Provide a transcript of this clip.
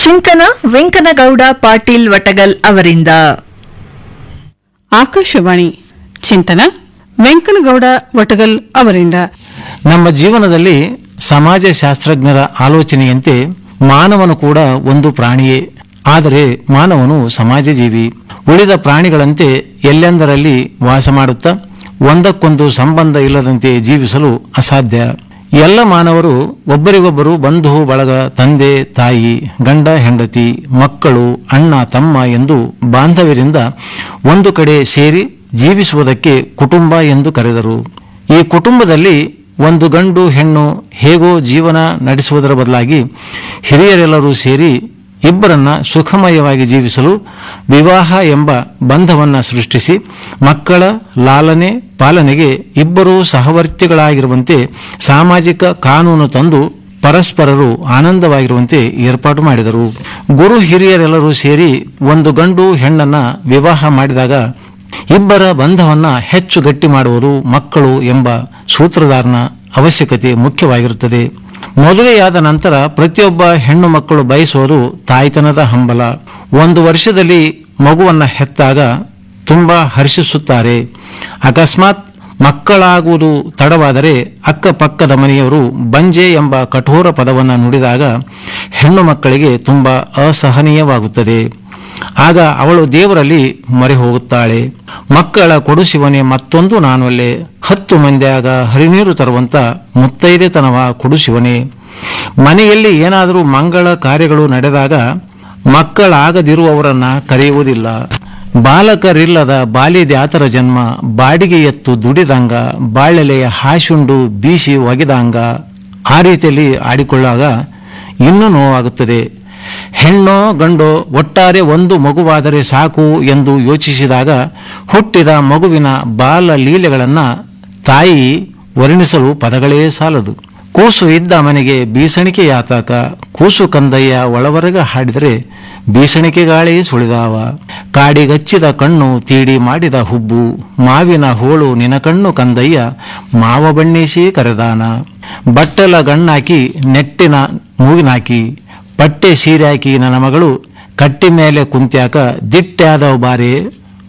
ಚಿಂತನ ವೆಂಕನಗೌಡ ಪಾಟೀಲ್ ವಟಗಲ್ ಅವರಿಂದ ಆಕಾಶವಾಣಿ ಚಿಂತನ ವೆಂಕನಗೌಡ ವಟಗಲ್ ಅವರಿಂದ ನಮ್ಮ ಜೀವನದಲ್ಲಿ ಸಮಾಜಶಾಸ್ತ್ರಜ್ಞರ ಆಲೋಚನೆಯಂತೆ ಮಾನವನು ಕೂಡ ಒಂದು ಪ್ರಾಣಿಯೇ ಆದರೆ ಮಾನವನು ಸಮಾಜ ಜೀವಿ ಉಳಿದ ಪ್ರಾಣಿಗಳಂತೆ ಎಲ್ಲೆಂದರಲ್ಲಿ ವಾಸ ಮಾಡುತ್ತಾ ಒಂದಕ್ಕೊಂದು ಸಂಬಂಧ ಇಲ್ಲದಂತೆ ಜೀವಿಸಲು ಅಸಾಧ್ಯ ಎಲ್ಲ ಮಾನವರು ಒಬ್ಬರಿಗೊಬ್ಬರು ಬಂಧು ಬಳಗ ತಂದೆ ತಾಯಿ ಗಂಡ ಹೆಂಡತಿ ಮಕ್ಕಳು ಅಣ್ಣ ತಮ್ಮ ಎಂದು ಬಾಂಧವ್ಯರಿಂದ ಒಂದು ಕಡೆ ಸೇರಿ ಜೀವಿಸುವುದಕ್ಕೆ ಕುಟುಂಬ ಎಂದು ಕರೆದರು ಈ ಕುಟುಂಬದಲ್ಲಿ ಒಂದು ಗಂಡು ಹೆಣ್ಣು ಹೇಗೋ ಜೀವನ ನಡೆಸುವುದರ ಬದಲಾಗಿ ಹಿರಿಯರೆಲ್ಲರೂ ಸೇರಿ ಇಬ್ಬರನ್ನ ಸುಖಮಯವಾಗಿ ಜೀವಿಸಲು ವಿವಾಹ ಎಂಬ ಬಂಧವನ್ನ ಸೃಷ್ಟಿಸಿ ಮಕ್ಕಳ ಲಾಲನೆ ಪಾಲನೆಗೆ ಇಬ್ಬರೂ ಸಹವರ್ತಿಗಳಾಗಿರುವಂತೆ ಸಾಮಾಜಿಕ ಕಾನೂನು ತಂದು ಪರಸ್ಪರರು ಆನಂದವಾಗಿರುವಂತೆ ಏರ್ಪಾಟು ಮಾಡಿದರು ಗುರು ಹಿರಿಯರೆಲ್ಲರೂ ಸೇರಿ ಒಂದು ಗಂಡು ಹೆಣ್ಣನ್ನ ವಿವಾಹ ಮಾಡಿದಾಗ ಇಬ್ಬರ ಬಂಧವನ್ನ ಹೆಚ್ಚು ಗಟ್ಟಿ ಮಾಡುವುದು ಮಕ್ಕಳು ಎಂಬ ಸೂತ್ರಧಾರನ ಅವಶ್ಯಕತೆ ಮುಖ್ಯವಾಗಿರುತ್ತದೆ ಮದುವೆಯಾದ ನಂತರ ಪ್ರತಿಯೊಬ್ಬ ಹೆಣ್ಣು ಮಕ್ಕಳು ಬಯಸುವುದು ತಾಯ್ತನದ ಹಂಬಲ ಒಂದು ವರ್ಷದಲ್ಲಿ ಮಗುವನ್ನ ಹೆತ್ತಾಗ ತುಂಬಾ ಹರ್ಷಿಸುತ್ತಾರೆ ಅಕಸ್ಮಾತ್ ಮಕ್ಕಳಾಗುವುದು ತಡವಾದರೆ ಅಕ್ಕಪಕ್ಕದ ಮನೆಯವರು ಬಂಜೆ ಎಂಬ ಕಠೋರ ಪದವನ್ನು ನುಡಿದಾಗ ಹೆಣ್ಣು ಮಕ್ಕಳಿಗೆ ತುಂಬಾ ಅಸಹನೀಯವಾಗುತ್ತದೆ ಆಗ ಅವಳು ದೇವರಲ್ಲಿ ಮೊರೆ ಹೋಗುತ್ತಾಳೆ ಮಕ್ಕಳ ಕೊಡುಶಿವನೇ ಮತ್ತೊಂದು ನಾನೊಲ್ಲೆ ಹತ್ತು ಮಂದಿಯಾಗ ಹರಿನೀರು ತರುವಂತ ಮುತ್ತೈದೆತನವ ಕೊಡುಶಿವನೇ ಮನೆಯಲ್ಲಿ ಏನಾದರೂ ಮಂಗಳ ಕಾರ್ಯಗಳು ನಡೆದಾಗ ಮಕ್ಕಳಾಗದಿರುವವರನ್ನ ಕರೆಯುವುದಿಲ್ಲ ಬಾಲಕರಿಲ್ಲದ ಬಾಲ್ಯದ್ಯಾತರ ಜನ್ಮ ಬಾಡಿಗೆ ಎತ್ತು ದುಡಿದಂಗ ಬಾಳೆಲೆಯ ಹಾಶುಂಡು ಬೀಸಿ ಒಗೆದಂಗ ಆ ರೀತಿಯಲ್ಲಿ ಆಡಿಕೊಳ್ಳಾಗ ಇನ್ನೂ ನೋವಾಗುತ್ತದೆ ಹೆಣ್ಣೋ ಗಂಡೋ ಒಟ್ಟಾರೆ ಒಂದು ಮಗುವಾದರೆ ಸಾಕು ಎಂದು ಯೋಚಿಸಿದಾಗ ಹುಟ್ಟಿದ ಮಗುವಿನ ಬಾಲ ಲೀಲೆಗಳನ್ನು ತಾಯಿ ವರ್ಣಿಸಲು ಪದಗಳೇ ಸಾಲದು ಕೂಸು ಇದ್ದ ಮನೆಗೆ ಬೀಸಣಿಕೆ ಯಾತಕ ಕೂಸು ಕಂದಯ್ಯ ಒಳವರೆಗ ಹಾಡಿದರೆ ಬೀಸಣಿಕೆ ಗಾಳಿ ಸುಳಿದಾವ ಕಾಡಿಗಚ್ಚಿದ ಕಣ್ಣು ತೀಡಿ ಮಾಡಿದ ಹುಬ್ಬು ಮಾವಿನ ಹೋಳು ನಿನ ಕಣ್ಣು ಕಂದಯ್ಯ ಮಾವ ಬಣ್ಣಿಸಿ ಕರೆದಾನ ಬಟ್ಟಲ ಗಣ್ಣಾಕಿ ನೆಟ್ಟಿನ ಮೂಗಿನಾಕಿ ಪಟ್ಟೆ ಸೀರೆ ಹಾಕಿ ನನ್ನ ಮಗಳು ಕಟ್ಟಿ ಮೇಲೆ ಕುಂತ್ಯಾಕ ದಿಟ್ಟಾದವ ಬಾರೆ